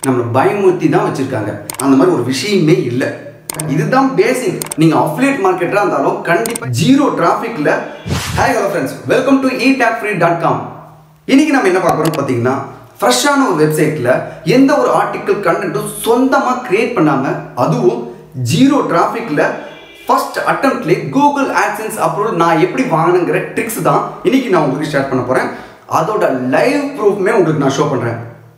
நம்மளை பயமுறுத்தி தான் வச்சிருக்காங்க அந்த மாதிரி ஒரு விஷயமே இல்லை இதுதான் பேசிக் நீங்க அஃபிலியேட் மார்க்கெட்டரா இருந்தாலும் கண்டிப்பா ஜீரோ டிராஃபிக்ல hi hello friends welcome to E talk free dot com இன்னைக்கு நம்ம என்ன பார்க்க போறோம் பார்த்தீங்கன்னா ஃப்ரெஷ்ஷான ஒரு வெப்சைட்ல எந்த ஒரு ஆர்டிக்கல் கண்டென்ட்டும் சொந்தமா கிரியேட் பண்ணாம அதுவும் ஜீரோ டிராஃபிக்ல ஃபர்ஸ்ட் அட்டம்ப்ட்லேயே கூகுள் ஆட்சன்ஸ் அப்ரூவல் நான் எப்படி வாங்கினுங்கிற ட்ரிக்ஸ் தான் இன்னைக்கு நான் உங்களுக்கு ஷேர் பண்ண போறேன் அதோட லைவ் ப்ரூஃப்மே உங்களுக்கு நான் ஷோ பண்றேன்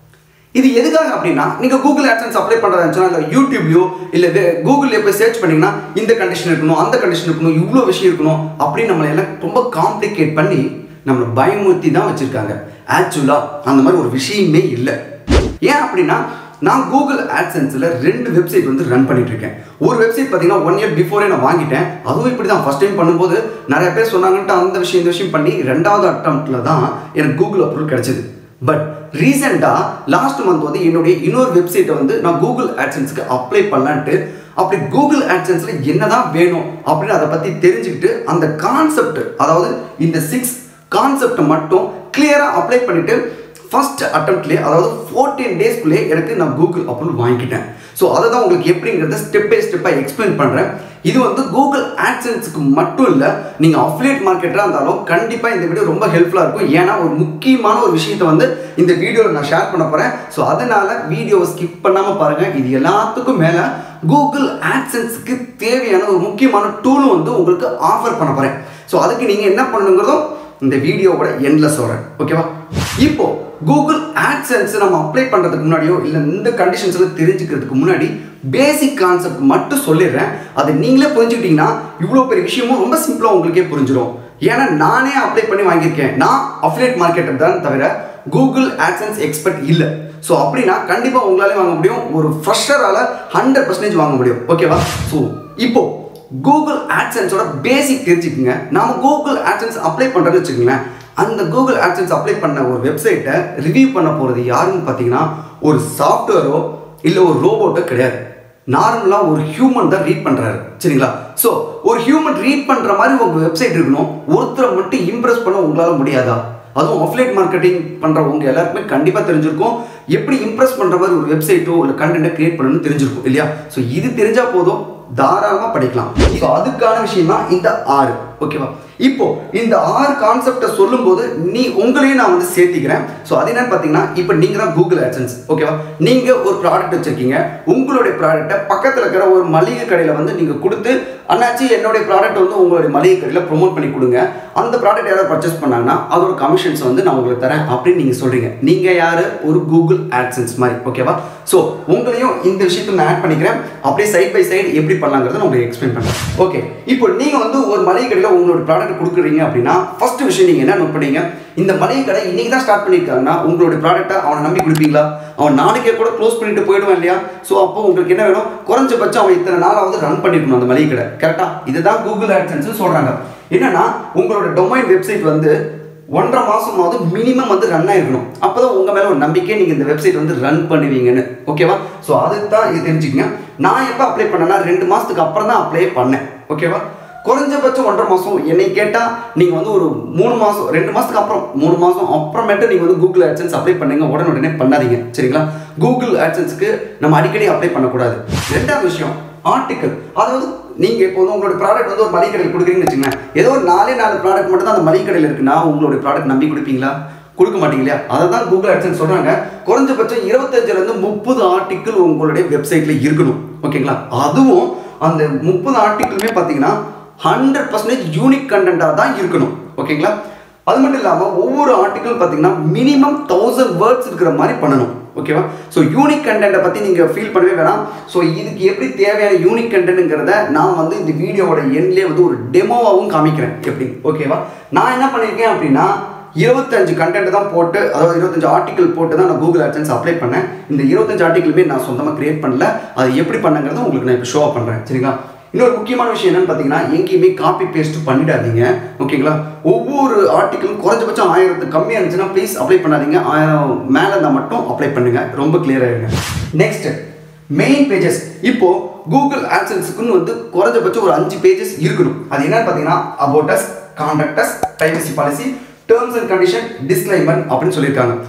இது எதுக்காக அப்படின்னா நீங்கள் கூகுள் ஆட்சன்ஸ் அப்ளை பண்ணுறதா இருந்துச்சுன்னா இல்லை யூடியூப்லையோ இல்லை கூகுள்லேயே போய் சர்ச் பண்ணிங்கன்னா இந்த கண்டிஷன் இருக்கணும் அந்த கண்டிஷன் இருக்கணும் இவ்வளோ விஷயம் இருக்கணும் அப்படின்னு நம்மளை எல்லாம் ரொம்ப காம்ப்ளிகேட் பண்ணி நம்மளை பயமுறுத்தி தான் வச்சுருக்காங்க ஆக்சுவலாக அந்த மாதிரி ஒரு விஷயமே இல்லை ஏன் அப்படின்னா நான் கூகுள் ஆட்சன்ஸில் ரெண்டு வெப்சைட் வந்து ரன் பண்ணிட்டு இருக்கேன் ஒரு வெப்சைட் பார்த்தீங்கன்னா ஒன் இயர் பிஃபோரே நான் வாங்கிட்டேன் அதுவும் இப்படி தான் ஃபஸ்ட் டைம் பண்ணும்போது நிறைய பேர் சொன்னாங்கன்ட்டு அந்த விஷயம் இந்த விஷயம் பண்ணி ரெண்டாவது அட்டம்ப்ட்ல தான் எனக்கு கூகுள் அப்ரூவல் கிடைச்சது பட் ரீசெண்டாக லாஸ்ட் மந்த் வந்து என்னுடைய இன்னொரு வெப்சைட்டை வந்து நான் கூகுள் ஆட்சன்ஸ்க்கு அப்ளை பண்ணலான்ட்டு அப்படி கூகுள் ஆட்சன்ஸில் என்னதான் வேணும் அப்படின்னு அதை பற்றி தெரிஞ்சுக்கிட்டு அந்த கான்செப்ட் அதாவது இந்த சிக்ஸ் கான்செப்டை மட்டும் கிளியராக அப்ளை பண்ணிட்டு ஃபர்ஸ்ட் அட்டம்ப்ட்லேயே அதாவது ஃபோர்டீன் டேஸ்க்குள்ளேயே எனக்கு நான் கூகுள் அப்ரூவல் வாங்கிக்கிட்டேன் ஸோ அதை தான் உங்களுக்கு எப்படிங்கிறத ஸ்டெப் பை ஸ்டெப்பாக எக்ஸ்பிளைன் பண்ணுறேன் இது வந்து கூகுள் ஆட்சன்ஸுக்கு மட்டும் இல்லை நீங்கள் அஃபிலியேட் மார்க்கெட்டாக இருந்தாலும் கண்டிப்பாக இந்த வீடியோ ரொம்ப ஹெல்ப்ஃபுல்லாக இருக்கும் ஏன்னா ஒரு முக்கியமான ஒரு விஷயத்தை வந்து இந்த வீடியோவில் நான் ஷேர் பண்ண போகிறேன் ஸோ அதனால வீடியோவை ஸ்கிப் பண்ணாமல் பாருங்கள் இது எல்லாத்துக்கும் மேலே கூகுள் ஆட்சன்ஸுக்கு தேவையான ஒரு முக்கியமான டூலும் வந்து உங்களுக்கு ஆஃபர் பண்ண போகிறேன் ஸோ அதுக்கு நீங்கள் என்ன பண்ணணுங்கிறதும் இந்த வீடியோவோட எண்டில் சொல்கிறேன் ஓகேவா இப்போ கூகுள் ஆட்சன்ஸ் நம்ம அப்ளை பண்ணுறதுக்கு முன்னாடியோ இல்லை இந்த கண்டிஷன்ஸில் தெரிஞ்சுக்கிறதுக்கு முன்னாடி பேசிக் கான்செப்ட் மட்டும் சொல்லிடுறேன் அதை நீங்களே புரிஞ்சுக்கிட்டீங்கன்னா இவ்வளோ பெரிய விஷயமும் ரொம்ப சிம்பிளாக உங்களுக்கே புரிஞ்சிடும் ஏன்னா நானே அப்ளை பண்ணி வாங்கியிருக்கேன் நான் அஃபிலேட் மார்க்கெட்டர் தான் தவிர கூகுள் ஆட்சன்ஸ் எக்ஸ்பர்ட் இல்லை ஸோ அப்படின்னா கண்டிப்பாக உங்களாலே வாங்க முடியும் ஒரு ஃப்ரெஷரால் ஹண்ட்ரட் பர்சன்டேஜ் வாங்க முடியும் ஓகேவா ஸோ இப்போ கூகுள் ஆட்சன்ஸோட பேசிக் தெரிஞ்சுக்குங்க நாம கூகுள் ஆட்சன்ஸ் அப்ளை பண்ணுறோன்னு வச்சுக்கோங்களேன் அந்த கூகுள் ஆட்சன்ஸ் அப்ளை பண்ண ஒரு வெப்சைட்டை ரிவ்யூ பண்ண போகிறது யாருன்னு பார்த்தீங்கன்னா ஒரு சாஃப்ட்வேரோ இல்லை ஒரு ரோபோட்டோ கிடையாது நார்மலாக ஒரு ஹியூமன் தான் ரீட் பண்ணுறாரு சரிங்களா ஸோ ஒரு ஹியூமன் ரீட் பண்ணுற மாதிரி உங்கள் வெப்சைட் இருக்கணும் ஒருத்தரை மட்டும் இம்ப்ரெஸ் பண்ண உங்களால் முடியாதா அதுவும் ஆஃப்லைட் மார்க்கெட்டிங் பண்ணுறவங்க எல்லாருக்குமே கண்டிப்பாக தெரிஞ்சிருக்கும் எப்படி இம்ப்ரெஸ் பண்ணுற மாதிரி ஒரு வெப்சைட்டோ இல்லை கண்டென்ட்டை கிரியேட் பண்ணணும்னு தெரிஞ்சிருக்கும் இல்லையா ஸோ இது தெரிஞ்சால் போதும் தாராளமாக படிக்கலாம் ஸோ அதுக்கான விஷயம் தான் இந்த ஆறு ஓகேவா இப்போ இந்த ஆறு கான்செப்டை சொல்லும்போது நீ உங்களையும் நான் வந்து சேர்த்திக்கிறேன் ஸோ அது என்னன்னு பார்த்தீங்கன்னா இப்போ நீங்கள் தான் கூகுள் ஆட்சன்ஸ் ஓகேவா நீங்கள் ஒரு ப்ராடக்ட் வச்சுருக்கீங்க உங்களுடைய ப்ராடக்ட்டை பக்கத்தில் இருக்கிற ஒரு மளிகை கடையில் வந்து நீங்கள் கொடுத்து அண்ணாச்சி என்னுடைய ப்ராடக்ட் வந்து உங்களுடைய மளிகை கடையில் ப்ரொமோட் பண்ணி கொடுங்க அந்த ப்ராடக்ட் யாராவது பர்ச்சேஸ் பண்ணாங்கன்னா அதோட கமிஷன்ஸ் வந்து நான் உங்களுக்கு தரேன் அப்படின்னு நீங்கள் சொல்கிறீங்க நீங்கள் யார் ஒரு கூகுள் ஆட்சன்ஸ் மாதிரி ஓகேவா ஸோ உங்களையும் இந்த விஷயத்தை நான் ஆட் பண்ணிக்கிறேன் அப்படியே சைட் பை சைடு எப்படி பண்ணலாங்கிறத நான் உங்களுக்கு எக்ஸ்பிளைன் பண்ணுறேன் ஓகே இப்போ நீங்கள் வந்து ஒரு மளிகை கடையில் உங்களோட ப்ராடக்ட் கொடுக்குறீங்க அப்படின்னா ஃபர்ஸ்ட் விஷயம் நீங்கள் என்ன நோட் பண்ணீங்க இந்த மளிகை கடை இன்னைக்கு தான் ஸ்டார்ட் பண்ணியிருக்காங்கன்னா உங்களுடைய ப்ராடக்ட்டை அவனை நம்பி கொடுப்பீங்களா அவன் நாளைக்கே கூட க்ளோஸ் பண்ணிட்டு போயிடுவான் இல்லையா ஸோ அப்போ உங்களுக்கு என்ன வேணும் குறைஞ்சபட்சம் அவன் இத்தனை நாளாவது ரன் பண்ணிருக்கணும் அந்த மளிகை கடை கரெக்டாக இதுதான் கூகுள் ஆட்சன்ஸ் சொல்கிறாங்க என்னன்னா உங்களோட டொமைன் வெப்சைட் வந்து ஒன்றரை மாதமாவது மினிமம் வந்து ரன் ஆயிருக்கணும் அப்போ தான் உங்கள் மேலே ஒரு நம்பிக்கை நீங்கள் இந்த வெப்சைட் வந்து ரன் பண்ணுவீங்கன்னு ஓகேவா ஸோ அதுக்கு தான் இது தெரிஞ்சுக்கங்க நான் எப்போ அப்ளை பண்ணேன்னா ரெண்டு மாதத்துக்கு அப்புறம் தான் அப்ளை பண்ணேன் ஓகேவா குறைஞ்சபட்சம் ஒன்றரை மாதம் என்னை கேட்டால் நீங்கள் வந்து ஒரு மூணு மாதம் ரெண்டு மாதத்துக்கு அப்புறம் மூணு மாதம் அப்புறமேட்டு நீங்கள் வந்து கூகுள் ஆட்சன்ஸ் அப்ளை பண்ணுங்க உடனே உடனே பண்ணாதீங்க சரிங்களா கூகுள் ஆட்சன்ஸ்க்கு நம்ம அடிக்கடி அப்ளை பண்ணக்கூடாது ரெண்டாவது விஷயம் ஆர்டிக்கல் அதாவது நீங்கள் இப்போ வந்து உங்களோட ப்ராடக்ட் வந்து ஒரு மளிகை கடையில் கொடுக்குறீங்கன்னு வச்சுங்களேன் ஏதோ ஒரு நாலே நாலு ப்ராடக்ட் மட்டும் தான் அந்த மளிகை கடையில் இருக்குன்னா உங்களுடைய ப்ராடக்ட் நம்பி கொடுப்பீங்களா கொடுக்க மாட்டீங்க இல்லையா அதை தான் கூகுள் ஆட்சன்ஸ் சொல்கிறாங்க குறைஞ்சபட்சம் இருபத்தஞ்சிலேருந்து முப்பது ஆர்டிக்கிள் உங்களுடைய வெப்சைட்டில் இருக்கணும் ஓகேங்களா அதுவும் அந்த முப்பது ஆர்டிக்கிளுமே பார்த்தீங்கன்னா ஹண்ட்ரட் பர்சன்டேஜ் யூனிக் கண்டென்ட்டாக தான் இருக்கணும் ஓகேங்களா அது மட்டும் இல்லாமல் ஒவ்வொரு ஆர்டிக்கிள் பார்த்தீங்கன்னா மினிமம் தௌசண்ட் வேர்ட்ஸ் இருக்கிற மாதிரி பண்ணணும் ஓகேவா ஸோ யூனிக் கண்டென்ட்டை பற்றி நீங்கள் ஃபீல் பண்ணவே வேணாம் ஸோ இதுக்கு எப்படி தேவையான யூனிக் கண்டென்ட்டுங்கிறத நான் வந்து இந்த வீடியோவோட எண்ட்லேயே வந்து ஒரு டெமோவாகவும் காமிக்கிறேன் எப்படி ஓகேவா நான் என்ன பண்ணியிருக்கேன் அப்படின்னா இருபத்தஞ்சு கண்டென்ட் தான் போட்டு அதாவது இருபத்தஞ்சு ஆர்டிக்கல் போட்டு தான் நான் கூகுள் ஆட்சன்ஸ் அப்ளை பண்ணேன் இந்த இருபத்தஞ்சு ஆர்டிக்கலுமே நான் சொந்தமாக கிரியேட் பண்ணல அது எப்படி பண்ணங்கிறத உங்களுக்கு நான் இப்போ ஷோ பண்ணுறேன் சரிங்களா இன்னொரு முக்கியமான விஷயம் என்னன்னு பார்த்தீங்கன்னா எங்கேயுமே காப்பி பேஸ்ட் பண்ணிடாதீங்க ஓகேங்களா ஒவ்வொரு ஆர்டிக்கலும் குறைஞ்சபட்சம் ஆயிரத்துக்கு கம்மியாக இருந்துச்சுன்னா ப்ளீஸ் அப்ளை பண்ணாதீங்க ஆயிரம் மேலே இருந்தால் மட்டும் அப்ளை பண்ணுங்க ரொம்ப கிளியராக இருங்க நெக்ஸ்ட் மெயின் பேஜஸ் இப்போ கூகுள் ஆட்சன்ஸுக்குன்னு வந்து குறைஞ்சபட்சம் ஒரு அஞ்சு பேஜஸ் இருக்கணும் அது என்னன்னு பார்த்தீங்கன்னா about us contact us privacy policy terms and condition disclaimer அப்படின்னு சொல்லியிருக்காங்க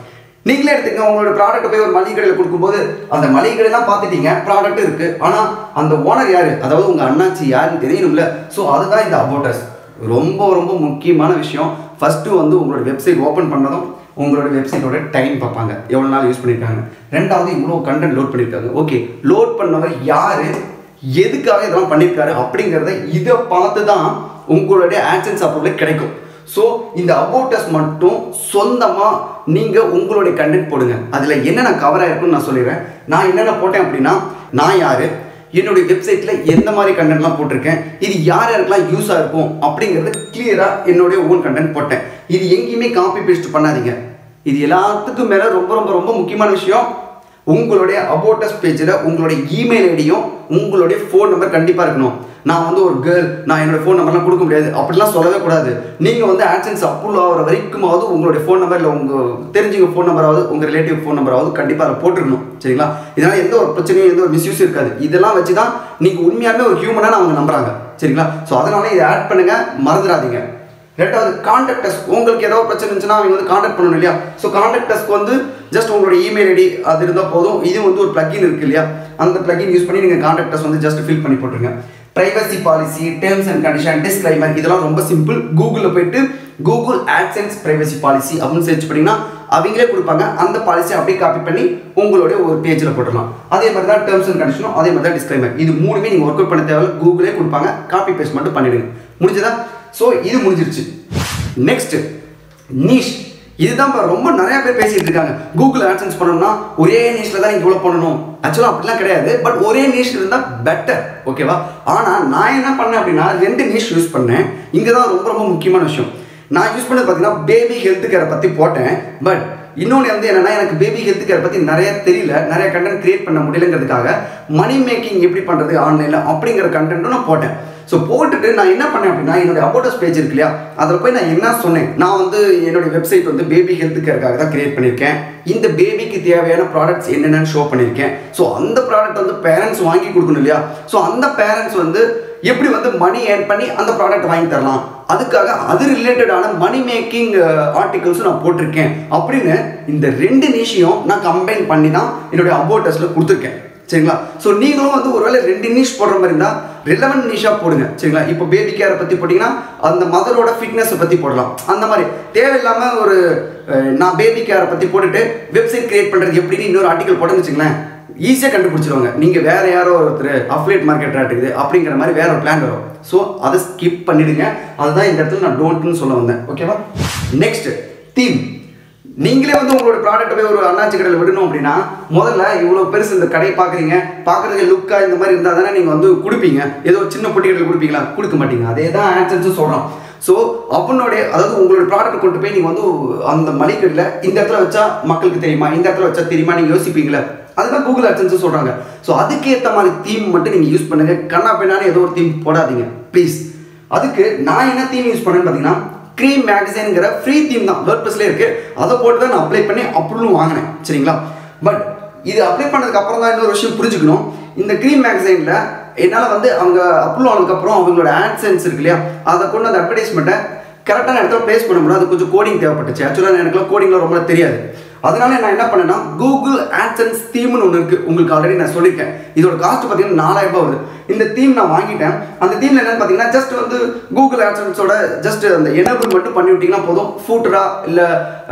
நீங்களே எடுத்துங்க உங்களோட ப்ராடக்ட் போய் ஒரு மளிகை கடையில் கொடுக்கும்போது அந்த மளிகை கடையெல்லாம் பார்த்துட்டீங்க ப்ராடக்ட் இருக்கு ஆனால் அந்த ஓனர் யாரு அதாவது உங்க அண்ணாச்சி யாருன்னு தெரியணும்ல ஸோ அதுதான் இந்த அபோட்டஸ் ரொம்ப ரொம்ப முக்கியமான விஷயம் ஃபர்ஸ்ட் வந்து உங்களோட வெப்சைட் ஓப்பன் பண்ணதும் உங்களோட வெப்சைட்டோட டைம் பார்ப்பாங்க எவ்வளோ நாள் யூஸ் பண்ணியிருக்காங்க ரெண்டாவது இவ்வளோ கண்டென்ட் லோட் பண்ணியிருக்காங்க ஓகே லோட் பண்ணவர் யாரு எதுக்காக இதெல்லாம் பண்ணியிருக்காரு அப்படிங்கிறத இதை பார்த்து தான் உங்களுடைய ஆக்சன்ஸ் அப்ரூவல் கிடைக்கும் ஸோ இந்த அபோட்டஸ் மட்டும் சொந்தமாக நீங்கள் உங்களுடைய கண்டென்ட் போடுங்க அதில் என்னென்ன கவர் ஆயிருக்குன்னு நான் சொல்லிடுறேன் நான் என்னென்ன போட்டேன் அப்படின்னா நான் யார் என்னுடைய வெப்சைட்டில் எந்த மாதிரி கண்டென்ட்லாம் போட்டிருக்கேன் இது யார் யாருக்கெல்லாம் யூஸாக இருக்கும் அப்படிங்கிறது கிளியராக என்னுடைய ஓன் கண்டென்ட் போட்டேன் இது எங்கேயுமே காப்பி பேஸ்ட் பண்ணாதீங்க இது எல்லாத்துக்கும் மேலே ரொம்ப ரொம்ப ரொம்ப முக்கியமான விஷயம் உங்களுடைய அபோட்டஸ் பேஜில் உங்களுடைய இமெயில் ஐடியும் உங்களுடைய ஃபோன் நம்பர் கண்டிப்பாக இருக்கணும் நான் வந்து ஒரு கேர்ள் நான் என்னோட ஃபோன் நம்பர்லாம் கொடுக்க முடியாது அப்படிலாம் சொல்லவே கூடாது நீங்கள் வந்து ஆக்சன்ஸ் அப்ரூவல் ஆகிற வரைக்குமாவது உங்களுடைய ஃபோன் நம்பர் இல்லை உங்கள் தெரிஞ்சவங்க ஃபோன் நம்பராவது உங்கள் ரிலேட்டிவ் ஃபோன் நம்பராவது கண்டிப்பாக அதை போட்டுருக்கணும் சரிங்களா இதனால் எந்த ஒரு பிரச்சனையும் எந்த ஒரு மிஸ்யூஸ் இருக்காது இதெல்லாம் வச்சு தான் நீங்கள் உண்மையாலுமே ஒரு ஹியூமனாக அவங்க நம்புறாங்க சரிங்களா ஸோ அதனால இதை ஆட் பண்ணுங்கள் மறந்துடாதீங்க ரெண்டாவது கான்டாக்டர்ஸ் உங்களுக்கு ஏதாவது பிரச்சனை இருந்துச்சுன்னா அவங்க வந்து கான்டாக்ட் பண்ணணும் இல்லையா ஸோ கான்டாக்டர்ஸ்க்கு வந்து ஜஸ்ட் உங்களோட இமெயில் ஐடி அது இருந்தால் போதும் இது வந்து ஒரு பிளக்கின் இருக்கு இல்லையா அந்த பிளக்கின் யூஸ் பண்ணி நீங்கள் கான்டாக்டர்ஸ் வந்து ஜஸ்ட் ஃபில் பண்ணி போட்டுருங்க privacy policy terms and condition disclaimer இதெல்லாம் ரொம்ப சிம்பிள் கூகுளில் போயிட்டு கூகுள் ஆட்சன்ஸ் ப்ரைவசி பாலிசி அப்படின்னு சர்ச் பண்ணிங்கன்னா அவங்களே கொடுப்பாங்க அந்த பாலிசி அப்படியே காப்பி பண்ணி உங்களுடைய ஒரு பேஜில் போட்டுடலாம் அதே மாதிரி தான் டேர்ம்ஸ் அண்ட் கண்டிஷனும் அதே மாதிரி தான் டிஸ்க்ளைமர் இது மூணுமே நீங்கள் ஒர்க் அவுட் பண்ண தேவையில்ல கூகுளே கொடுப்பாங்க காப்பி பேஸ்ட் மட்டும் பண்ணிடுங்க முடிஞ்சதா ஸோ இது முடிஞ்சிருச்சு நெக்ஸ்ட் நீஷ் இதுதான் இப்ப ரொம்ப நிறைய பேர் பேசிட்டு இருக்காங்க கூகுள் ஆட்சன்ஸ் பண்ணணும்னா ஒரே நீஷ்ல தான் நீங்க இவ்வளோ பண்ணணும் ஆக்சுவலாக அப்படிலாம் கிடையாது பட் ஒரே நீஷ் இருந்தால் பெட்டர் ஓகேவா ஆனால் நான் என்ன பண்ணேன் அப்படின்னா ரெண்டு நீஷ் யூஸ் பண்ணேன் இங்கே தான் ரொம்ப ரொம்ப முக்கியமான விஷயம் நான் யூஸ் பண்ணது பார்த்தீங்கன்னா பேபி ஹெல்த் கேரை பற்றி போட்டேன் பட் இன்னொன்று வந்து என்னன்னா எனக்கு பேபி ஹெல்த் கேர் பற்றி நிறைய தெரியல நிறைய கண்டென்ட் கிரியேட் பண்ண முடியலங்கிறதுக்காக மணி மேக்கிங் எப்படி பண்ணுறது ஆன்லைனில் அப்படிங்கிற கண்டென்ட்டும் நான் போட்டேன் ஸோ போட்டுட்டு நான் என்ன பண்ணேன் அப்படின்னா என்னுடைய அபோட்டஸ் பேஜ் இருக்கு இல்லையா அதில் போய் நான் என்ன சொன்னேன் நான் வந்து என்னுடைய வெப்சைட் வந்து பேபி ஹெல்த் கேருக்காக தான் கிரியேட் பண்ணியிருக்கேன் இந்த பேபிக்கு தேவையான ப்ராடக்ட்ஸ் என்னென்னு ஷோ பண்ணியிருக்கேன் ஸோ அந்த ப்ராடக்ட் வந்து பேரண்ட்ஸ் வாங்கி கொடுக்கணும் இல்லையா ஸோ அந்த பேரண்ட்ஸ் வந்து எப்படி வந்து மணி ஏர்ன் பண்ணி அந்த ப்ராடக்ட் வாங்கி தரலாம் அதுக்காக அது ரிலேட்டடான மணி மேக்கிங் ஆர்டிகல்ஸும் நான் போட்டிருக்கேன் அப்படின்னு இந்த ரெண்டு நிஷையும் நான் கம்பைன் பண்ணி தான் என்னுடைய அபோட்டஸில் கொடுத்துருக்கேன் சரிங்களா ஸோ நீங்களும் வந்து ஒருவேளை ரெண்டு நிஷ் போடுற மாதிரி இருந்தால் ரிலவெண்ட் நிஷாக போடுங்க சரிங்களா இப்போ பேபி கேரை பற்றி போட்டிங்கன்னா அந்த மதரோட ஃபிட்னஸை பற்றி போடலாம் அந்த மாதிரி தேவையில்லாமல் ஒரு அஹ், நான் பேபி கேரை பற்றி போட்டுட்டு வெப்சைட் கிரியேட் பண்ணுறது எப்படின்னு இன்னொரு ஆர்டிகல் போட்டேன்னு வச்சுங்களேன் ஈஸியாக கண்டுபிடிச்சிருவாங்க நீங்கள் வேற யாரோ ஒருத்தர் அஃப்லேட் மார்க்கெட் இருக்குது அப்படிங்கிற மாதிரி வேற ஒரு பிளான் வரும் ஸோ அதை ஸ்கிப் பண்ணிடுங்க அதுதான் இந்த இடத்துல நான் டோன்ட்னு சொல்ல வந்தேன் ஓகேவா நெக்ஸ்ட் தீம் நீங்களே வந்து உங்களோட ப்ராடக்ட் போய் ஒரு அண்ணாச்சி கடையில் விடணும் அப்படின்னா முதல்ல இவ்வளோ பெருசு இந்த கடையை பார்க்குறீங்க பார்க்குறதுக்கு லுக்காக இந்த மாதிரி இருந்தால் தானே நீங்கள் வந்து கொடுப்பீங்க ஏதோ ஒரு சின்ன பொட்டி கடையில் கொடுப்பீங்களா கொடுக்க மாட்டீங்க அதே தான் ஆக்சன்ஸும் சொல்கிறோம் ஸோ அவனுடைய அதாவது உங்களோட ப்ராடக்ட் கொண்டு போய் நீங்கள் வந்து அந்த மளிகைக்கடையில் இந்த இடத்துல வச்சா மக்களுக்கு தெரியுமா இந்த இடத்துல வச்சா தெரியுமா நீங்கள் யோசிப்பீங்களா அதுதான் கூகுள் ஆட்சன்ஸ் சொல்கிறாங்க ஸோ அதுக்கேற்ற மாதிரி தீம் மட்டும் நீங்கள் யூஸ் பண்ணுங்க கண்ணா பின்னாடி ஏதோ ஒரு தீம் போடாதீங்க ப்ளீஸ் அதுக்கு நான் என்ன தீம் யூஸ் பண்ணேன்னு பார்த்தீங்கன்னா க்ரீம் மேகசைனுங்கிற ஃப்ரீ தீம் தான் வேர்ட் ப்ளஸ்லேயே இருக்குது அதை போட்டு தான் நான் அப்ளை பண்ணி அப்ரூவலும் வாங்கினேன் சரிங்களா பட் இது அப்ளை பண்ணதுக்கு அப்புறம் தான் இன்னொரு விஷயம் புரிஞ்சுக்கணும் இந்த க்ரீம் மேகசைனில் என்னால் வந்து அவங்க அப்ரூவல் ஆனதுக்கப்புறம் அவங்களோட ஆட்சன்ஸ் இருக்கு இல்லையா அதை கொண்டு அந்த அட்வர்டைஸ்மெண்ட்டை கரெக்டான இடத்துல ப்ளேஸ் பண்ண முடியும் அது கொஞ்சம் கோடிங் தேவைப்பட்டுச்சு ஆக்சுவலாக எனக்குலாம் கோடிங்லாம் ரொம்ப தெரியாது அதனால நான் என்ன பண்ணேன்னா கூகுள் ஆட்சன்ஸ் தீம்னு ஒன்று இருக்குது உங்களுக்கு ஆல்ரெடி நான் சொல்லியிருக்கேன் இதோட காஸ்ட் பார்த்தீங்கன்னா நாலாயிரம் ரூபாய் வருது இந்த தீம் நான் வாங்கிட்டேன் அந்த தீமில் என்னன்னு பார்த்தீங்கன்னா ஜஸ்ட் வந்து கூகுள் ஆட்சன்ஸோட ஜஸ்ட் அந்த எனபிள் மட்டும் பண்ணி விட்டிங்கன்னா போதும் ஃபூட்டரா இல்லை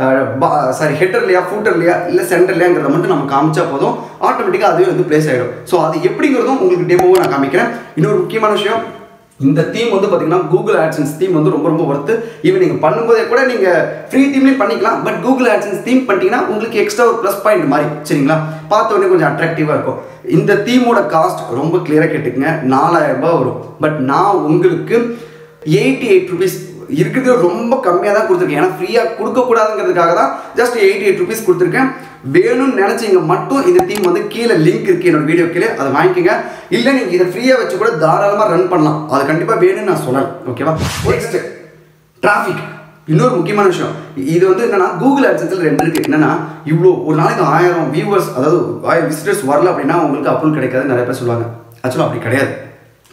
சாரி ஹெட்டர்லையா ஃபூட்டர்லையா இல்லை சென்டர்லையாங்கிறத மட்டும் நம்ம காமிச்சா போதும் ஆட்டோமேட்டிக்காக அதுவே வந்து ப்ளேஸ் ஆகிடும் ஸோ அது எப்படிங்கிறதும் உங்களுக்கு டெமோவை நான் காமிக்கிறேன் இன்னொரு முக்கியமான விஷயம் இந்த தீம் வந்து பார்த்தீங்கன்னா கூகுள் ஆட்சன்ஸ் தீம் வந்து ரொம்ப ரொம்ப ஒர்த்து ஈவன் நீங்கள் பண்ணும்போதே கூட நீங்கள் ஃப்ரீ தீம்லேயும் பண்ணிக்கலாம் பட் கூகுள் ஆட்சன்ஸ் தீம் பண்ணிட்டீங்கன்னா உங்களுக்கு எக்ஸ்ட்ரா ஒரு ப்ளஸ் பாயிண்ட் மாதிரி சரிங்களா பார்த்த உடனே கொஞ்சம் அட்ராக்டிவாக இருக்கும் இந்த தீமோட காஸ்ட் ரொம்ப கிளியராக கேட்டுக்கங்க நாலாயிரம் ரூபாய் வரும் பட் நான் உங்களுக்கு எயிட்டி எயிட் ருபீஸ் இருக்கிறது ரொம்ப கம்மியாக தான் கொடுத்துருக்கேன் ஏன்னா ஃப்ரீயாக கொடுக்கக்கூடாதுங்கிறதுக்காக தான் ஜஸ்ட் எயிட்டி எயிட் ருபீஸ் கொடுத்துருக்கேன் வேணும்னு நினச்சிங்க மட்டும் இந்த தீம் வந்து கீழே லிங்க் இருக்குது என்னோட வீடியோ கீழே அதை வாங்கிக்கோங்க இல்லை நீங்கள் இதை ஃப்ரீயாக வச்சு கூட தாராளமாக ரன் பண்ணலாம் அது கண்டிப்பாக வேணும்னு நான் சொல்லலாம் ஓகேவா நெக்ஸ்ட் டிராஃபிக் இன்னொரு முக்கியமான விஷயம் இது வந்து என்னன்னா கூகுள் ஆட்சன்ஸில் ரெண்டு இருக்குது என்னன்னா இவ்வளோ ஒரு நாளைக்கு ஆயிரம் வியூவர்ஸ் அதாவது ஆயிரம் விசிட்டர்ஸ் வரல அப்படின்னா உங்களுக்கு அப்ரூவல் கிடைக்காது நிறைய பேர் சொல்லுவாங்க ஆக்சுவலாக அப்படி கிடையாது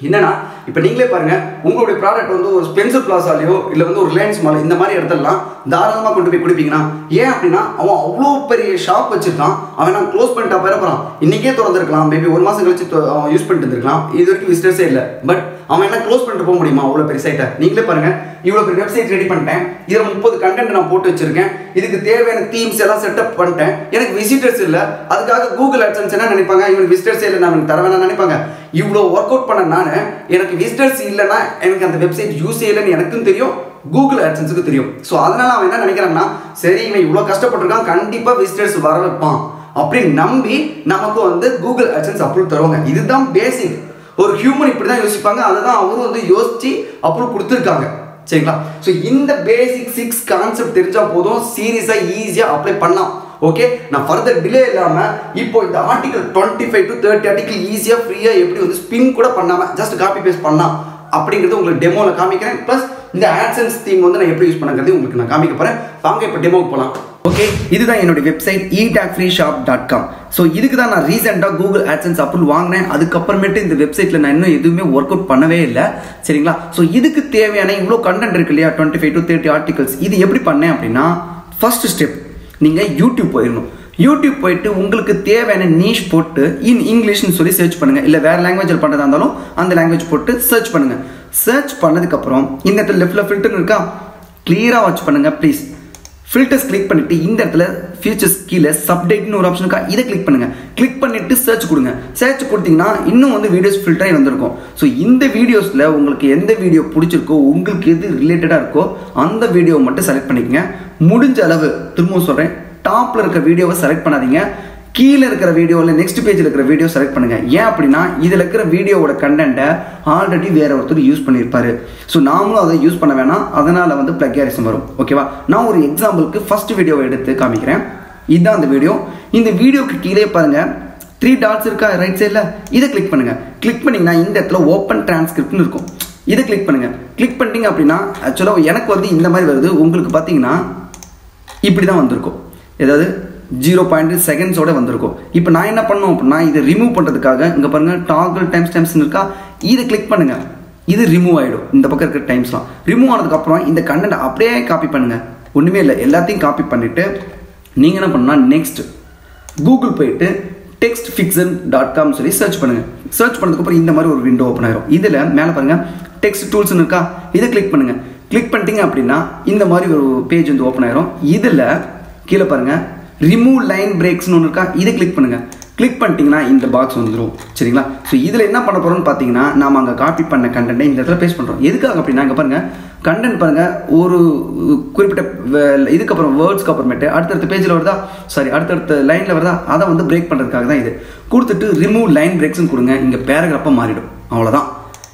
என்னன்னா இப்போ நீங்களே பாருங்க உங்களுடைய ப்ராடக்ட் வந்து ஒரு ஸ்பென்சர் பிளாசாலையோ இல்லை வந்து ஒரு லேன்ஸ் மால் இந்த மாதிரி இடத்துலலாம் தாராளமாக கொண்டு போய் கொடுப்பீங்கன்னா ஏன் அப்படின்னா அவன் அவ்வளோ பெரிய ஷாப் வச்சிருக்கான் அவன் நான் க்ளோஸ் பண்ணிட்டா போயிட போகிறான் இன்னைக்கே திறந்துருக்கலாம் மேபி ஒரு மாதம் கழிச்சு தொ- அவன் யூஸ் பண்ணிட்டு இருந்திருக்கலாம் இது வரைக்கும் விசிட்டர்ஸே இல்லை பட் அவன் என்ன க்ளோஸ் பண்ணிட்டு போக முடியுமா அவ்வளோ பெரிய சைட்டை நீங்களே பாருங்க இவ்வளோ பெரிய வெப்சைட் ரெடி பண்ணிட்டேன் இதில் முப்பது கண்டென்ட் நான் போட்டு வச்சிருக்கேன் இதுக்கு தேவையான தீம்ஸ் எல்லாம் செட்டப் பண்ணிட்டேன் எனக்கு விசிட்டர்ஸ் இல்லை அதுக்காக கூகுள் AdSense என்ன நினைப்பாங்க இவனுக்கு விசிட்டர்ஸே இல்லை நான் இவனுக்கு தர வேணாம்னு நினைப்பாங்க இவ்வளோ ஒர்க் அவுட் பண்ண நான் எனக்கு விசிட்டர்ஸ் இல்லைன்னா எனக்கு அந்த வெப்சைட் யூஸே இல்லைன்னு எனக்கும் தெரியும் கூகுள் AdSenseக்கு தெரியும் ஸோ அதனால அவன் என்ன நினைக்கிறான்னா சரி இவன் இவ்வளோ கஷ்டப்பட்டிருக்கான் கண்டிப்பாக விசிட்டர்ஸ் வர வைப்பான் அப்படின்னு நம்பி நமக்கு வந்து கூகுள் AdSense அப்ரூவ் தருவாங்க இதுதான் பேசிக் ஒரு ஹியூமன் இப்படி தான் யோசிப்பாங்க அதை தான் அவரும் வந்து யோசிச்சு அப்ரூவ் கொடுத்துருக்காங்க சரிங்களா ஸோ இந்த பேசிக் சிக்ஸ் கான்செப்ட் தெரிஞ்சா போதும் சீரியஸாக ஈஸியாக அப்ளை பண்ணலாம் ஓகே நான் ஃபர்தர் டிலே இல்லாமல் இப்போ இந்த article twenty five to thirty article ஈஸியாக ஃப்ரீயாக எப்படி வந்து ஸ்பின் கூட பண்ணாமல் ஜஸ்ட் காப்பி பேஸ்ட் பண்ணலாம் அப்படிங்கிறது உங்களுக்கு டெமோவில் காமிக்கிறேன் ப்ளஸ் இந்த ஆட்சன்ஸ் தீம் வந்து நான் எப்படி யூஸ் பண்ணுங்கிறது உங்களுக்கு நான் காமிக்க போகிறேன் வாங்க இப்போ டெமோக்கு போகலாம் ஓகே இதுதான் என்னோட website E talk free shop dot com so இதுக்கு தான் நான் ரீசெண்டாக கூகுள் ஆட்சன்ஸ் அப்ரூவல் வாங்கினேன் அதுக்கப்புறமேட்டு இந்த வெப்சைட்டில் நான் இன்னும் எதுவுமே ஒர்க் அவுட் பண்ணவே இல்லை சரிங்களா ஸோ இதுக்கு தேவையான இவ்வளோ கண்டென்ட் இருக்கு இல்லையா twenty five to thirty articles இது எப்படி பண்ணேன் அப்படின்னா ஃபர்ஸ்ட் ஸ்டெப் நீங்கள் யூடியூப் போயிடணும் யூடியூப் போயிட்டு உங்களுக்கு தேவையான நீஷ் போட்டு இன் இங்கிலீஷ்னு சொல்லி சர்ச் பண்ணுங்க இல்லை வேற லாங்குவேஜில் பண்ணுறதா இருந்தாலும் அந்த லாங்குவேஜ் போட்டு சர்ச் பண்ணுங்க சர்ச் பண்ணதுக்கப்புறம் இந்த இடத்துல லெஃப்டில் ஃபில்டர் இருக்கா கிளியராக வாட்ச் பண்ணுங்க ப்ளீஸ் ஃபில்டர்ஸ் கிளிக் பண்ணிட்டு இந்த இடத்துல ஃபியூச்சர்ஸ் கீழே சப்டேட்னு ஒரு ஆப்ஷன் இருக்கா இதை கிளிக் பண்ணுங்க கிளிக் பண்ணிட்டு சர்ச் கொடுங்க சர்ச் கொடுத்தீங்கன்னா இன்னும் வந்து வீடியோஸ் ஃபில்டராகி வந்திருக்கும் ஸோ இந்த வீடியோஸில் உங்களுக்கு எந்த வீடியோ பிடிச்சிருக்கோ உங்களுக்கு எது ரிலேட்டடாக இருக்கோ அந்த வீடியோவை மட்டும் செலக்ட் பண்ணிக்கங்க முடிஞ்ச அளவு திரும்பவும் சொல்கிறேன் டாப்பில் இருக்க வீடியோவை செலக்ட் பண்ணாதீங்க கீழே இருக்கிற வீடியோவில் நெக்ஸ்ட் பேஜில் இருக்கிற வீடியோ செலக்ட் பண்ணுங்க ஏன் அப்படின்னா இதில் இருக்கிற வீடியோவோட கண்டென்ட்டை ஆல்ரெடி வேற ஒருத்தர் யூஸ் பண்ணியிருப்பாரு ஸோ நாமளும் அதை யூஸ் பண்ண வேணாம் அதனால வந்து பிளக்யாரிசம் வரும் ஓகேவா நான் ஒரு எக்ஸாம்பிளுக்கு ஃபர்ஸ்ட் வீடியோவை எடுத்து காமிக்கிறேன் இதுதான் அந்த வீடியோ இந்த வீடியோக்கு கீழே பாருங்க த்ரீ டாட்ஸ் இருக்கா ரைட் சைடில் இதை கிளிக் பண்ணுங்க கிளிக் பண்ணீங்கன்னா இந்த இடத்துல ஓப்பன் டிரான்ஸ்கிரிப்ட்னு இருக்கும் இதை கிளிக் பண்ணுங்க கிளிக் பண்ணிட்டீங்க அப்படின்னா ஆக்சுவலாக எனக்கு வந்து இந்த மாதிரி வருது உங்களுக்கு பார்த்தீங்கன்னா இப்படி தான் வந்திருக்கும் ஏதாவது ஜீரோ பாயிண்ட் செகண்ட்ஸோட வந்திருக்கும் இப்போ நான் என்ன பண்ணணும் அப்படின்னா இதை ரிமூவ் பண்ணுறதுக்காக இங்கே பாருங்க டாகல் டைம்ஸ் டைம்ஸ் இருக்கா இதை கிளிக் பண்ணுங்க இது ரிமூவ் ஆகிடும் இந்த பக்கம் இருக்கிற டைம்ஸ்லாம் ரிமூவ் ஆனதுக்கப்புறம் இந்த கண்டென்ட் அப்படியே காப்பி பண்ணுங்க ஒன்றுமே இல்லை எல்லாத்தையும் காப்பி பண்ணிட்டு நீங்கள் என்ன பண்ணால் நெக்ஸ்ட் கூகுள் போயிட்டு டெக்ஸ்ட் ஃபிக்சன் டாட் காம் சொல்லி சர்ச் பண்ணுங்க சர்ச் பண்ணதுக்கப்புறம் இந்த மாதிரி ஒரு விண்டோ ஓப்பன் ஆயிரும் இதில் மேலே பாருங்க டெக்ஸ்ட் டூல்ஸ்னு இருக்கா இதை கிளிக் பண்ணுங்க கிளிக் பண்ணிட்டீங்க அப்படின்னா இந்த மாதிரி ஒரு பேஜ் வந்து ஓப்பன் ஆயிரும் இதில் கீழே பாருங்க ரிமூவ் லைன் பிரேக்ஸ்னு ஒன்று இருக்கா இதை கிளிக் பண்ணுங்க கிளிக் பண்ணிட்டீங்கன்னா இந்த பாக்ஸ் வந்துடும் சரிங்களா ஸோ இதில் என்ன பண்ண போகிறோம்னு பார்த்தீங்கன்னா நாம அங்கே காப்பி பண்ண கண்டென்ட்டை இந்த இடத்துல பேஸ்ட் பண்ணுறோம் எதுக்காக அப்படின்னா இங்கே பாருங்க கண்டென்ட் பாருங்க ஒரு குறிப்பிட்ட வே- இதுக்கப்புறம் வேர்ட்ஸ்க்கு அப்புறமேட்டு அடுத்தடுத்த பேஜில் வருதா சாரி அடுத்தடுத்த லைனில் வருதா அதை வந்து பிரேக் பண்ணுறதுக்காக தான் இது கொடுத்துட்டு ரிமூவ் லைன் பிரேக்ஸ்னு கொடுங்க இங்கே பேராகிராஃபாக மாறிடும் அவ்வளோதான்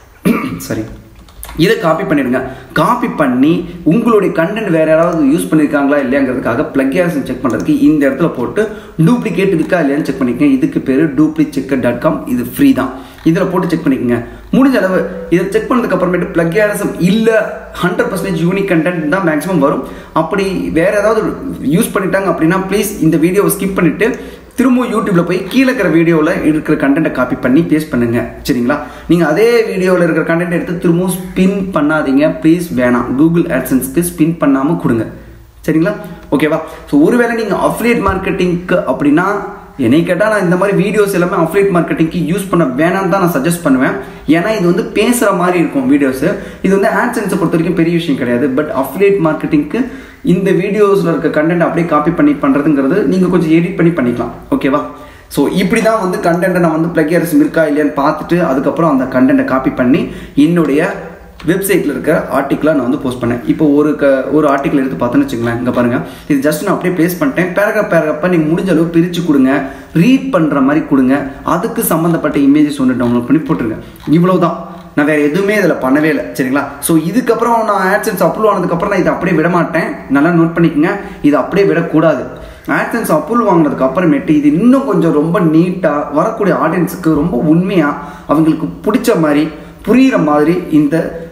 சரி இதை காப்பி பண்ணிடுங்க காப்பி பண்ணி உங்களுடைய கண்டென்ட் வேற யாராவது யூஸ் பண்ணியிருக்காங்களா இல்லையாங்கிறதுக்காக பிளக் செக் பண்ணுறதுக்கு இந்த இடத்துல போட்டு டூப்ளிகேட் இருக்கா இல்லையான்னு செக் பண்ணிக்கங்க இதுக்கு பேர் டூப்ளிகேட் டாட் காம் இது ஃப்ரீ தான் இதில் போட்டு செக் பண்ணிக்கங்க முடிஞ்ச அளவு இதை செக் பண்ணதுக்கு அப்புறமேட்டு பிளக்யாரிசம் இல்லை ஹண்ட்ரட் பர்சன்டேஜ் யூனிக் கண்டென்ட் தான் மேக்ஸிமம் வரும் அப்படி வேற ஏதாவது யூஸ் பண்ணிட்டாங்க அப்படின்னா ப்ளீஸ் இந்த வீடியோவை ஸ்கிப் பண்ணிட்டு திரும்ப யூடியூப்ல போய் கீழே இருக்கிற வீடியோவில் இருக்கிற கண்டென்ட்டை காப்பி பண்ணி பேஸ்ட் பண்ணுங்க சரிங்களா நீங்கள் அதே வீடியோவில் இருக்கிற கண்டென்ட் எடுத்து திரும்பவும் ஸ்பின் பண்ணாதீங்க ப்ளீஸ் வேணாம் கூகுள் ஆட்சன்ஸ்க்கு ஸ்பின் பண்ணாமல் கொடுங்க சரிங்களா ஓகேவா ஸோ ஒருவேளை நீங்கள் அஃப்லியேட் மார்க்கெட்டிங்க்கு அப்படின்னா என்னை கேட்டால் நான் இந்த மாதிரி வீடியோஸ் எல்லாமே அஃப்லியேட் மார்க்கெட்டிங்க்கு யூஸ் பண்ண வேணாம்னு தான் நான் சஜஸ்ட் பண்ணுவேன் ஏன்னா இது வந்து பேசுகிற மாதிரி இருக்கும் வீடியோஸ் இது வந்து ஆட்சன்ஸை பொறுத்த வரைக்கும் பெரிய விஷயம் கிடையாது பட் அஃப்லியேட் மார்க்கெட்டிங்க்கு இந்த வீடியோஸில் இருக்க கண்டென்ட் அப்படியே காப்பி பண்ணி பண்ணுறதுங்கிறது நீங்கள் கொஞ்சம் எடிட் பண்ணி பண்ணிக்கலாம் ஓகேவா ஸோ இப்படி தான் வந்து கண்டென்ட்டை நான் வந்து பிளக்கியரிசம் இருக்கா இல்லையான்னு பார்த்துட்டு அதுக்கப்புறம் அந்த கண்டென்ட்டை காப்பி பண்ணி என்னுடைய வெப்சைட்டில் இருக்க ஆர்டிக்கலாக நான் வந்து போஸ்ட் பண்ணேன் இப்போ ஒரு க ஒரு ஆர்டிக்கல் எடுத்து பார்த்தோன்னு வச்சுங்களேன் இங்கே பாருங்கள் இது ஜஸ்ட் நான் அப்படியே ப்ளேஸ் பண்ணிட்டேன் பேராகிராஃப் பேராகிராஃபாக நீங்கள் முடிஞ்ச அளவு பிரித்து கொடுங்க ரீட் பண்ணுற மாதிரி கொடுங்க அதுக்கு சம்மந்தப்பட்ட இமேஜஸ் ஒன்று டவுன்லோட் பண்ணி போட்டுருங்க இவ்வளோ தான் நான் வேறு எதுவுமே இதில் பண்ணவே இல்லை சரிங்களா ஸோ இதுக்கப்புறம் நான் ஆட்சன்ஸ் அப்ரூவ் ஆனதுக்கப்புறம் நான் இதை அப்படியே விட மாட்டேன் நல்லா நோட் பண்ணிக்கோங்க இதை அப்படியே விடக்கூடாது ஆட்சன்ஸ் அப்ரூவல் வாங்கினதுக்கு அப்புறமேட்டு இது இன்னும் கொஞ்சம் ரொம்ப நீட்டாக வரக்கூடிய ஆடியன்ஸுக்கு ரொம்ப உண்மையாக அவங்களுக்கு பிடிச்ச மாதிரி புரிகிற மாதிரி இந்த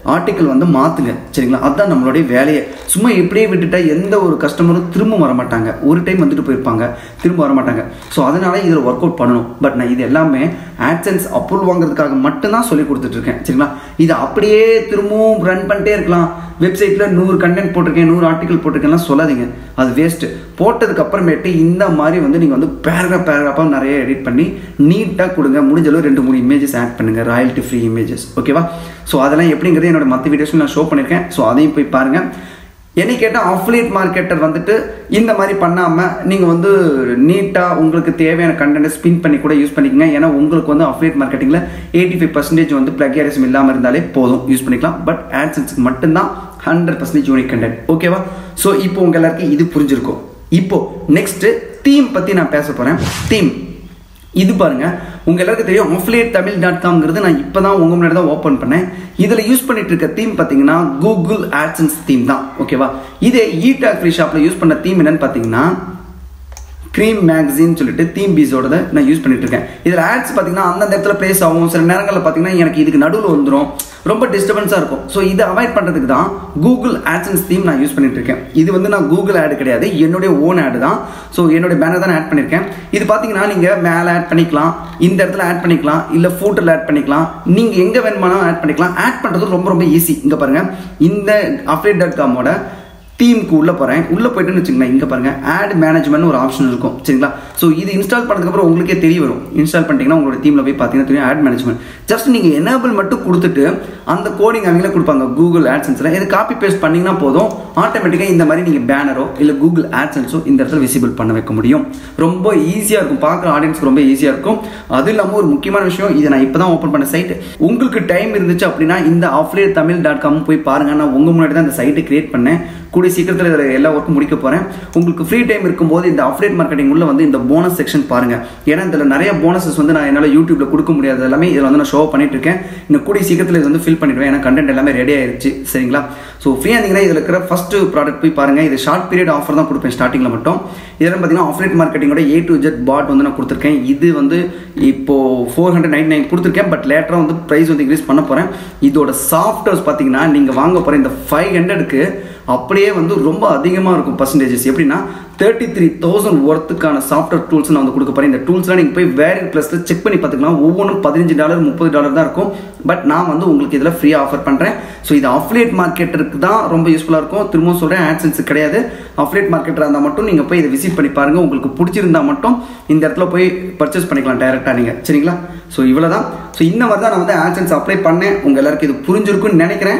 ஆர்டிக்கல் வந்து மாற்றுங்க சரிங்களா அதுதான் நம்மளுடைய வேலையை சும்மா இப்படியே விட்டுட்டா எந்த ஒரு கஸ்டமரும் திரும்ப வர மாட்டாங்க ஒரு டைம் வந்துட்டு போயிருப்பாங்க திரும்ப வர மாட்டாங்க ஸோ அதனால இதில் ஒர்க் அவுட் பண்ணணும் பட் நான் இது எல்லாமே ஆட்சன்ஸ் அப்ரூவல் வாங்குறதுக்காக மட்டும்தான் சொல்லி கொடுத்துட்டு இருக்கேன் சரிங்களா இது அப்படியே திரும்பவும் ரன் பண்ணிட்டே இருக்கலாம் வெப்சைட்டில் நூறு கண்டென்ட் போட்டிருக்கேன் நூறு ஆர்டிக்கல் போட்டிருக்கேன்லாம் சொல்லாதீங்க அது வேஸ்ட்டு போட்டதுக்கு அப்புறமேட்டு இந்த மாதிரி வந்து நீங்கள் வந்து பேராகிராஃப் பேராகிராஃபாக நிறைய எடிட் பண்ணி நீட்டாக கொடுங்க முடிஞ்ச அளவு ரெண்டு மூணு இமேஜஸ் ஆட் பண்ணுங்கள் ராயல்ட்டி ஃப்ரீ இமேஜஸ் ஓகேவா ஸோ அதெல்லாம் எப்படிங்கிறது என்னோட மற்ற வீடியோஸில் நான் ஷோ பண்ணியிருக்கேன் ஸோ அதையும் போய் பாருங்கள் என்னை கேட்டால் அஃப்லேட் மார்க்கெட்டர் வந்துட்டு இந்த மாதிரி பண்ணாமல் நீங்கள் வந்து நீட்டாக உங்களுக்கு தேவையான கண்டென்ட்டை ஸ்பின் பண்ணி கூட யூஸ் பண்ணிக்கங்க ஏன்னா உங்களுக்கு வந்து அஃப்லேட் மார்க்கெட்டிங்கில் எயிட்டி ஃபைவ் பர்சன்டேஜ் வந்து பிளக்யாரிசம் இல்லாமல் இருந்தாலே போதும் யூஸ் பண்ணிக்கலாம் பட் ஆட்சன்ஸ்க்கு மட்டும்தான் ஹண்ட்ரட் பர்சன்டேஜ் யூனிக் கண்டென்ட் ஓகேவா ஸோ இப்போ உங்கள் எல்லாருக்கும் இது புரிஞ்சிருக்கும் இப்போ நெக்ஸ்ட்டு தீம் பற்றி நான் பேச போகிறேன் தீம் இது பாருங்க உங்க எல்லாருக்கும் தெரியும் ஆஃப்லேட் தமிழ் டாட் காம்ங்கிறது நான் இப்போ தான் உங்க முன்னாடி தான் ஓப்பன் பண்ணேன் இதில் யூஸ் பண்ணிட்டு இருக்க தீம் பார்த்தீங்கன்னா கூகுள் ஆட்சன்ஸ் தீம் தான் ஓகேவா இதே இ டாக் ஃப்ரீ ஷாப்பில் யூஸ் பண்ண தீம் என்னன்னு பார்த்தீங்கன்னா க்ரீம் மேக்ஸின் சொல்லிட்டு தீம் பீஸோட நான் யூஸ் பண்ணிட்டு இருக்கேன் இதில் ஆட்ஸ் பார்த்தீங்கன்னா அந்தந்த இடத்துல பிளேஸ் ஆகும் சில நேரங்களில் பார்த்தீங்கன்னா எனக்கு இதுக்கு நடுவில் வந்துடும் ரொம்ப டிஸ்டர்பன்ஸாக இருக்கும் ஸோ இதை அவாய்ட் பண்ணுறதுக்கு தான் கூகுள் ஆட்சன்ஸ் தீம் நான் யூஸ் பண்ணிட்டு இருக்கேன் இது வந்து நான் கூகுள் ஆடு கிடையாது என்னுடைய ஓன் ஆடு தான் ஸோ என்னுடைய பேனர் தான் ஆட் பண்ணியிருக்கேன் இது பார்த்தீங்கன்னா நீங்கள் மேலே ஆட் பண்ணிக்கலாம் இந்த இடத்துல ஆட் பண்ணிக்கலாம் இல்லை ஃபோட்டோவில் ஆட் பண்ணிக்கலாம் நீங்கள் எங்கே வேணுமானாலும் ஆட் பண்ணிக்கலாம் ஆட் பண்ணுறது ரொம்ப ரொம்ப ஈஸி இங்கே பாருங்கள் இந்த அப்டேட் டாட் காமோட தீம்க்கு உள்ளே போகிறேன் உள்ளே போயிட்டுன்னு வச்சுங்களேன் இங்கே பாருங்கள் ஆட் மேனேஜ்மெண்ட் ஒரு ஆப்ஷன் இருக்கும் சரிங்களா ஸோ இது இன்ஸ்டால் பண்ணதுக்கப்புறம் உங்களுக்கே தெரிய வரும் இன்ஸ்டால் பண்ணிட்டீங்கன்னா உங்களோட தீமில் போய் பார்த்தீங்கன்னா தெரியும் ஆட் மேனேஜ்மெண்ட் ஜஸ்ட் நீங்கள் எனேபிள் மட்டும் கொடுத்துட்டு அந்த கோடிங் அவங்களே கொடுப்பாங்க கூகுள் ஆட்சன்ஸில் இது காப்பி பேஸ்ட் பண்ணிங்கன்னா போதும் ஆட்டோமேட்டிக்காக இந்த மாதிரி நீங்கள் பேனரோ இல்லை கூகுள் ஆட்சன்ஸோ இந்த இடத்துல விசிபிள் பண்ண வைக்க முடியும் ரொம்ப ஈஸியாக இருக்கும் பார்க்குற ஆடியன்ஸ்க்கு ரொம்ப ஈஸியாக இருக்கும் அது இல்லாமல் ஒரு முக்கியமான விஷயம் இதை நான் இப்போ தான் ஓப்பன் பண்ண சைட் உங்களுக்கு டைம் இருந்துச்சு அப்படின்னா இந்த ஆஃப்லேட் தமிழ் டாட் காம் போய் பாருங்க நான் உங்கள் முன்னாடி தான் இந்த சைட்டை கிரியேட் பண்ணேன் கூடிய சீக்கிரத்தில் இதில் எல்லா ஒர்க்கும் முடிக்க போகிறேன் உங்களுக்கு ஃப்ரீ டைம் இருக்கும்போது இந்த அப்டேட் மார்க்கெட்டிங் உள்ள வந்து இந்த போனஸ் செக்ஷன் பாருங்க ஏன்னா இதில் நிறைய போனஸஸ் வந்து நான் என்னால் யூடியூப்ல கொடுக்க முடியாது எல்லாமே இதில் வந்து நான் ஷோ பண்ணிட்டு இருக்கேன் இன்னும் கூடிய சீக்கிரத்தில் இது வந்து ஃபில் பண்ணிடுவேன் ஏன்னா கண்டென்ட் எல்லாமே ரெடி ஆயிருச்சு சரிங்களா ஸோ ஃப்ரீயாக இருந்தீங்கன்னா இதில் இருக்கிற ஃபர்ஸ்ட் ப்ராடக்ட் போய் பாருங்க இது ஷார்ட் பீரியட் ஆஃபர் தான் கொடுப்பேன் ஸ்டார்டிங்கில் மட்டும் இதெல்லாம் பார்த்தீங்கன்னா ஆஃப்லைட் மார்க்கெட்டிங்கோட ஏ டு ஜெட் பாட் வந்து நான் கொடுத்துருக்கேன் இது வந்து இப்போ ஃபோர் ஹண்ட்ரட் நைன் நைன் கொடுத்துருக்கேன் பட் லேட்டராக வந்து ப்ரைஸ் வந்து இன்க்ரீஸ் பண்ண போகிறேன் இதோட சாஃப்ட்வேர்ஸ் பார்த்தீங்கன்னா நீங்கள் வாங்க போகிற இந்த ஃபைவ் ஹண்ட்ரடுக்கு அப்படியே வந்து ரொம்ப அதிகமாக இருக்கும் பர்சன்டேஜஸ் எப்படின்னா தேர்ட்டி த்ரீ தௌசண்ட் ஒர்த்துக்கான சாஃப்ட்வேர் டூல்ஸ் நான் வந்து கொடுக்க போகிறேன் இந்த டூல்ஸ்லாம் நீங்கள் போய் வேறு ப்ளஸில் செக் பண்ணி பார்த்துக்கலாம் ஒவ்வொன்றும் பதினஞ்சு டாலர் முப்பது டாலர் தான் இருக்கும் பட் நான் வந்து உங்களுக்கு இதில் ஃப்ரீயாக ஆஃபர் பண்ணுறேன் ஸோ இது அஃப்லேட் மார்க்கெட்டருக்கு தான் ரொம்ப யூஸ்ஃபுல்லாக இருக்கும் திரும்பவும் சொல்கிறேன் ஆட்சன்ஸ் கிடையாது அஃப்லேட் மார்க்கெட்டராக இருந்தால் மட்டும் நீங்கள் போய் இதை விசிட் பண்ணி பாருங்கள் உங்களுக்கு பிடிச்சிருந்தா மட்டும் இந்த இடத்துல போய் பர்ச்சேஸ் பண்ணிக்கலாம் டைரெக்டாக நீங்கள் சரிங்களா ஸோ இவ்வளோ தான் ஸோ இந்த மாதிரி தான் நான் வந்து ஆட்சன்ஸ் அப்ளை பண்ணேன் உங்கள் எல்லாருக்கும் இது புரிஞ்சிருக்குன்னு நினைக்கிறேன்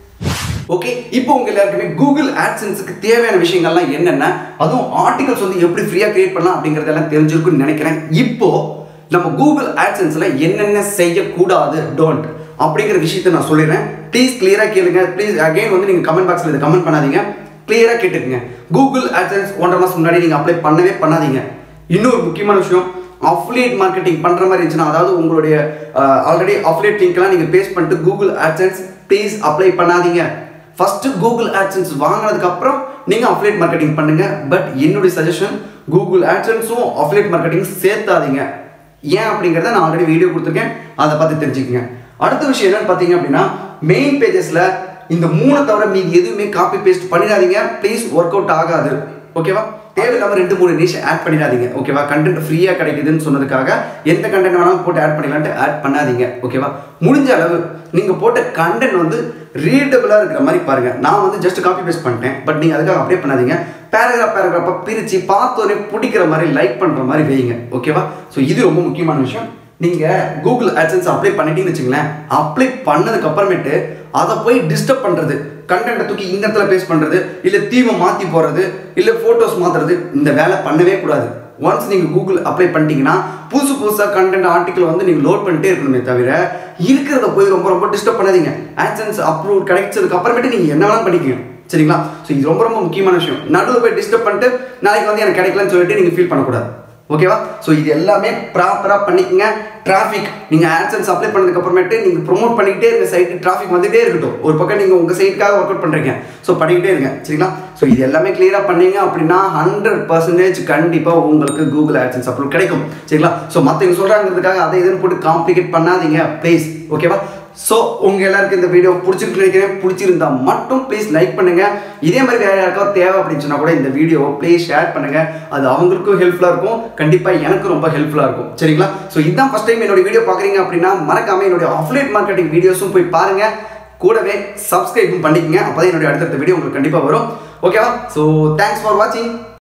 ஓகே இப்போ உங்க எல்லாருக்குமே கூகுள் ஆட்சன்ஸுக்கு தேவையான விஷயங்கள்லாம் என்னென்ன அதுவும் ஆர்டிகல்ஸ் வந்து எப்படி ஃப்ரீயாக கிரியேட் பண்ணலாம் அப்படிங்கிறதெல்லாம் தெரிஞ்சிருக்குன்னு நினைக்கிறேன் இப்போ நம்ம கூகுள் ஆட்சன்ஸில் என்னென்ன செய்யக்கூடாது டோன்ட் அப்படிங்கிற விஷயத்த நான் சொல்லிடுறேன் ப்ளீஸ் கிளியராக கேளுங்க ப்ளீஸ் அகைன் வந்து நீங்கள் கமெண்ட் பாக்ஸில் இதை கமெண்ட் பண்ணாதீங்க கிளியராக கேட்டுக்குங்க கூகுள் ஆட்சன்ஸ் ஒன்றரை மாதம் முன்னாடி நீங்கள் அப்ளை பண்ணவே பண்ணாதீங்க இன்னொரு முக்கியமான விஷயம் அஃப்லேட் மார்க்கெட்டிங் பண்ணுற மாதிரி இருந்துச்சுன்னா அதாவது உங்களுடைய ஆல்ரெடி அஃப்லேட் லிங்க்லாம் நீங்கள் பேஸ்ட் பண்ணிட்டு கூகுள் ஆட்சன்ஸ் ப்ளீஸ் அப்ளை பண்ணாதீங்க ஃபர்ஸ்ட் கூகுள் ஆட்சன்ஸ் வாங்கினதுக்கு அப்புறம் நீங்க அஃப்லேட் மார்க்கெட்டிங் பண்ணுங்க பட் என்னுடைய சஜஷன் கூகுள் ஆட்சன்ஸும் அஃப்லேட் மார்க்கெட்டிங் சேர்த்தாதீங்க ஏன் அப்படிங்கிறத நான் ஆல்ரெடி வீடியோ கொடுத்துருக்கேன் அதை பார்த்து தெரிஞ்சுக்கங்க அடுத்த விஷயம் என்னன்னு பார்த்தீங்க அப்படின்னா மெயின் பேஜஸ்ல இந்த மூணு தவிர மீதி எதுவுமே காப்பி பேஸ்ட் பண்ணிடாதீங்க ப்ளீஸ் ஒர்க் அவுட் ஆகாது ஓகேவா தேவையில்லாம ரெண்டு மூணு நிஷ் ஆட் பண்ணிடாதீங்க ஓகேவா கண்டென்ட் ஃப்ரீயாக கிடைக்குதுன்னு சொன்னதுக்காக எந்த கண்டென்ட் வேணாலும் போட்டு ஆட் பண்ணிக்கலான்ட்டு ஆட் பண்ணாதீங்க ஓகேவா முடிஞ்ச அளவு நீங்கள் போட்ட கண்டென்ட் வந்து ரீடபிளாக இருக்கிற மாதிரி பாருங்க நான் வந்து ஜஸ்ட் காப்பி பேஸ்ட் பண்ணிட்டேன் பட் நீங்கள் அதுக்காக அப்படியே பண்ணாதீங்க பேராகிராஃப் பேராகிராஃபாக பிரித்து பார்த்தோன்னே பிடிக்கிற மாதிரி லைக் பண்ணுற மாதிரி வைங்க ஓகேவா ஸோ இது ரொம்ப முக்கியமான விஷயம் நீங்கள் கூகுள் AdSense அப்ளை பண்ணிட்டீங்கன்னு வச்சுங்களேன் அப்ளை பண்ணதுக்கு அப்புறமேட்டு அதை போய் டிஸ்டர்ப் பண்ணுறது கண்டென்ட்டை தூக்கி இந்த இடத்துல பேஸ்ட் பண்ணுறது இல்லை தீமை மாற்றி போடுறது இல்லை ஃபோட்டோஸ் மாற்றுறது இந்த வேலை பண்ணவே கூடாது ஒன்ஸ் நீங்கள் கூகுள் அப்ளை பண்ணிட்டீங்கன்னா புதுசு புதுசாக கண்டென்ட் ஆர்டிக்கல் வந்து நீங்கள் லோட் பண்ணிட்டே இருக்கணுமே தவிர இருக்கிறத போய் ரொம்ப ரொம்ப டிஸ்டர்ப் பண்ணாதீங்க ஆட்சன்ஸ் அப்ரூவ் கிடைச்சதுக்கு அப்புறமேட்டு நீங்கள் என்ன வேணாலும் பண்ணிக்கங்க சரிங்களா ஸோ இது ரொம்ப ரொம்ப முக்கியமான விஷயம் நடுவில் போய் டிஸ்டர்ப் பண்ணிட்டு நாளைக்கு வந்து எனக்கு கிடைக்கலன்னு சொல்லிட்டு நீங்கள் ஃபீல் பண்ணக்கூடாது ஓகேவா ஸோ இது எல்லாமே ப்ராப்பராக பண்ணிக்கங்க டிராஃபிக் நீங்கள் ஆட்சன்ஸ் அப்ளை பண்ணதுக்கு அப்புறமேட்டு நீங்கள் ப்ரொமோட் பண்ணிக்கிட்டே இருங்க சைட்டு டிராஃபிக் வந்துட்டே இருக்கட்டும் ஒரு பக்கம் நீங்கள் உங்கள் சைட்டுக்காக ஒர்க் அவுட் பண்ணுறீங்க ஸோ பண்ணிக்கிட்டே இருங்க சரிங்களா ஸோ இது எல்லாமே கிளியராக பண்ணீங்க அப்படின்னா ஹண்ட்ரட் பர்சன்டேஜ் கண்டிப்பாக உங்களுக்கு கூகுள் ஆட்சன்ஸ் அப்ரூவ் கிடைக்கும் சரிங்களா ஸோ மற்றவங்க சொல்கிறாங்கிறதுக்காக அதை இதுன்னு போட்டு காம்ப்ளிகேட் பண்ணாதீங்க ப்ளீஸ் ஓகேவா ஸோ உங்கள் எல்லாருக்கும் இந்த வீடியோ பிடிச்சிருக்கு நினைக்கிறேன் பிடிச்சிருந்தா மட்டும் ப்ளீஸ் லைக் பண்ணுங்க இதே மாதிரி வேற யாருக்காவது தேவை அப்படின்னு சொன்னா கூட இந்த வீடியோவை ப்ளீஸ் ஷேர் பண்ணுங்க அது அவங்களுக்கும் ஹெல்ப்ஃபுல்லாக இருக்கும் கண்டிப்பாக எனக்கும் ரொம்ப ஹெல்ப்ஃபுல்லாக இருக்கும் சரிங்களா ஸோ இதுதான் ஃபர்ஸ்ட் டைம் என்னோட வீடியோ பார்க்குறீங்க அப்படின்னா மறக்காம என்னுடைய அஃப்லேட் மார்க்கெட்டிங் வீடியோஸும் போய் பாருங்க கூடவே சப்ஸ்கிரைபும் பண்ணிக்கங்க அப்போ தான் என்னுடைய அடுத்தடுத்த வீடியோ உங்களுக்கு கண்டிப்பாக வரும் ஓகேவா ஸோ தேங்க்ஸ் ஃபார் வாட்சிங்